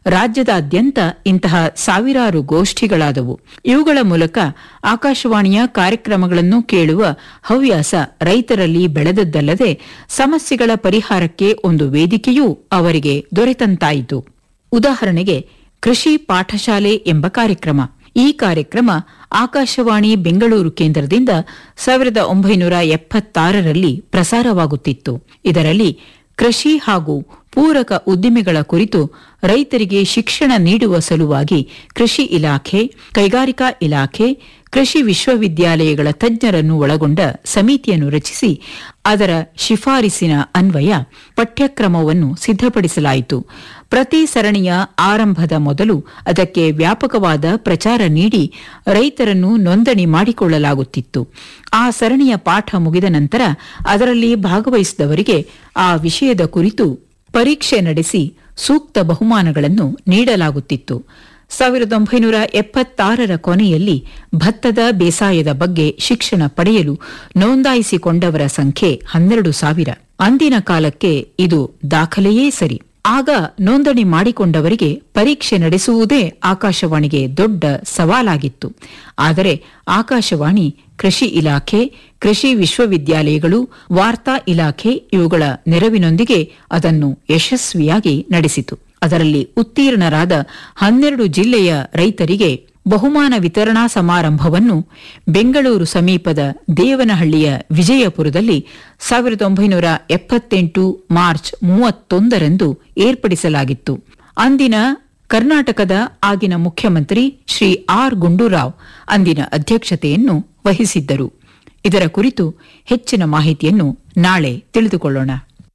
ರಾಜ್ಯದಾದ್ಯಂತ ಇಂತಹ ಸಾವಿರಾರು ಗೋಷ್ಠಿಗಳಾದವು ಇವುಗಳ ಮೂಲಕ ಆಕಾಶವಾಣಿಯ ಕಾರ್ಯಕ್ರಮಗಳನ್ನು ಕೇಳುವ ಹವ್ಯಾಸ ರೈತರಲ್ಲಿ ಬೆಳೆದದ್ದಲ್ಲದೆ ಸಮಸ್ಯೆಗಳ ಪರಿಹಾರಕ್ಕೆ ಒಂದು ವೇದಿಕೆಯೂ ಅವರಿಗೆ ದೊರೆತಂತಾಯಿತು ಉದಾಹರಣೆಗೆ ಕೃಷಿ ಪಾಠಶಾಲೆ ಎಂಬ ಕಾರ್ಯಕ್ರಮ ಈ ಕಾರ್ಯಕ್ರಮ ಆಕಾಶವಾಣಿ ಬೆಂಗಳೂರು ಕೇಂದ್ರದಿಂದ ಸಾವಿರದ ಒಂಬೈನೂರ ಎಪ್ಪತ್ತಾರರಲ್ಲಿ ಪ್ರಸಾರವಾಗುತ್ತಿತ್ತು ಇದರಲ್ಲಿ ಕೃಷಿ ಹಾಗೂ ಪೂರಕ ಉದ್ದಿಮೆಗಳ ಕುರಿತು ರೈತರಿಗೆ ಶಿಕ್ಷಣ ನೀಡುವ ಸಲುವಾಗಿ ಕೃಷಿ ಇಲಾಖೆ ಕೈಗಾರಿಕಾ ಇಲಾಖೆ ಕೃಷಿ ವಿಶ್ವವಿದ್ಯಾಲಯಗಳ ತಜ್ಞರನ್ನು ಒಳಗೊಂಡ ಸಮಿತಿಯನ್ನು ರಚಿಸಿ ಅದರ ಶಿಫಾರಸಿನ ಅನ್ವಯ ಪಠ್ಯಕ್ರಮವನ್ನು ಸಿದ್ಧಪಡಿಸಲಾಯಿತು ಪ್ರತಿ ಸರಣಿಯ ಆರಂಭದ ಮೊದಲು ಅದಕ್ಕೆ ವ್ಯಾಪಕವಾದ ಪ್ರಚಾರ ನೀಡಿ ರೈತರನ್ನು ನೋಂದಣಿ ಮಾಡಿಕೊಳ್ಳಲಾಗುತ್ತಿತ್ತು ಆ ಸರಣಿಯ ಪಾಠ ಮುಗಿದ ನಂತರ ಅದರಲ್ಲಿ ಭಾಗವಹಿಸಿದವರಿಗೆ ಆ ವಿಷಯದ ಕುರಿತು ಪರೀಕ್ಷೆ ನಡೆಸಿ ಸೂಕ್ತ ಬಹುಮಾನಗಳನ್ನು ನೀಡಲಾಗುತ್ತಿತ್ತು ಸಾವಿರದ ಒಂಬೈನೂರ ಎಪ್ಪತ್ತಾರರ ಕೊನೆಯಲ್ಲಿ ಭತ್ತದ ಬೇಸಾಯದ ಬಗ್ಗೆ ಶಿಕ್ಷಣ ಪಡೆಯಲು ನೋಂದಾಯಿಸಿಕೊಂಡವರ ಸಂಖ್ಯೆ ಹನ್ನೆರಡು ಸಾವಿರ ಅಂದಿನ ಕಾಲಕ್ಕೆ ಇದು ದಾಖಲೆಯೇ ಸರಿ ಆಗ ನೋಂದಣಿ ಮಾಡಿಕೊಂಡವರಿಗೆ ಪರೀಕ್ಷೆ ನಡೆಸುವುದೇ ಆಕಾಶವಾಣಿಗೆ ದೊಡ್ಡ ಸವಾಲಾಗಿತ್ತು ಆದರೆ ಆಕಾಶವಾಣಿ ಕೃಷಿ ಇಲಾಖೆ ಕೃಷಿ ವಿಶ್ವವಿದ್ಯಾಲಯಗಳು ವಾರ್ತಾ ಇಲಾಖೆ ಇವುಗಳ ನೆರವಿನೊಂದಿಗೆ ಅದನ್ನು ಯಶಸ್ವಿಯಾಗಿ ನಡೆಸಿತು ಅದರಲ್ಲಿ ಉತ್ತೀರ್ಣರಾದ ಹನ್ನೆರಡು ಜಿಲ್ಲೆಯ ರೈತರಿಗೆ ಬಹುಮಾನ ವಿತರಣಾ ಸಮಾರಂಭವನ್ನು ಬೆಂಗಳೂರು ಸಮೀಪದ ದೇವನಹಳ್ಳಿಯ ವಿಜಯಪುರದಲ್ಲಿ ಸಾವಿರದ ಒಂಬೈನೂರ ಎಪ್ಪತ್ತೆಂಟು ಮಾರ್ಚ್ ಮೂವತ್ತೊಂದರಂದು ಏರ್ಪಡಿಸಲಾಗಿತ್ತು ಅಂದಿನ ಕರ್ನಾಟಕದ ಆಗಿನ ಮುಖ್ಯಮಂತ್ರಿ ಶ್ರೀ ಆರ್ ಗುಂಡೂರಾವ್ ಅಂದಿನ ಅಧ್ಯಕ್ಷತೆಯನ್ನು ವಹಿಸಿದ್ದರು ಇದರ ಕುರಿತು ಹೆಚ್ಚಿನ ಮಾಹಿತಿಯನ್ನು ನಾಳೆ ತಿಳಿದುಕೊಳ್ಳೋಣ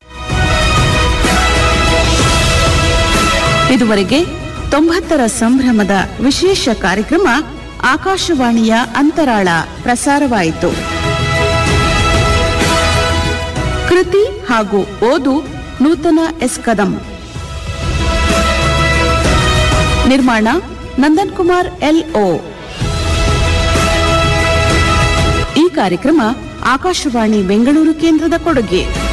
ಇದುವರೆಗೆ ತೊಂಬತ್ತರ ಸಂಭ್ರಮದ ವಿಶೇಷ ಕಾರ್ಯಕ್ರಮ ಆಕಾಶವಾಣಿಯ ಅಂತರಾಳ ಪ್ರಸಾರವಾಯಿತು ಕೃತಿ ಹಾಗೂ ಓದು ನೂತನ ಎಸ್ ಕದಂ ನಿರ್ಮಾಣ ನಂದನ್ ಕುಮಾರ್ ಎಲ್ ಓ ಈ ಕಾರ್ಯಕ್ರಮ ಆಕಾಶವಾಣಿ ಬೆಂಗಳೂರು ಕೇಂದ್ರದ ಕೊಡುಗೆ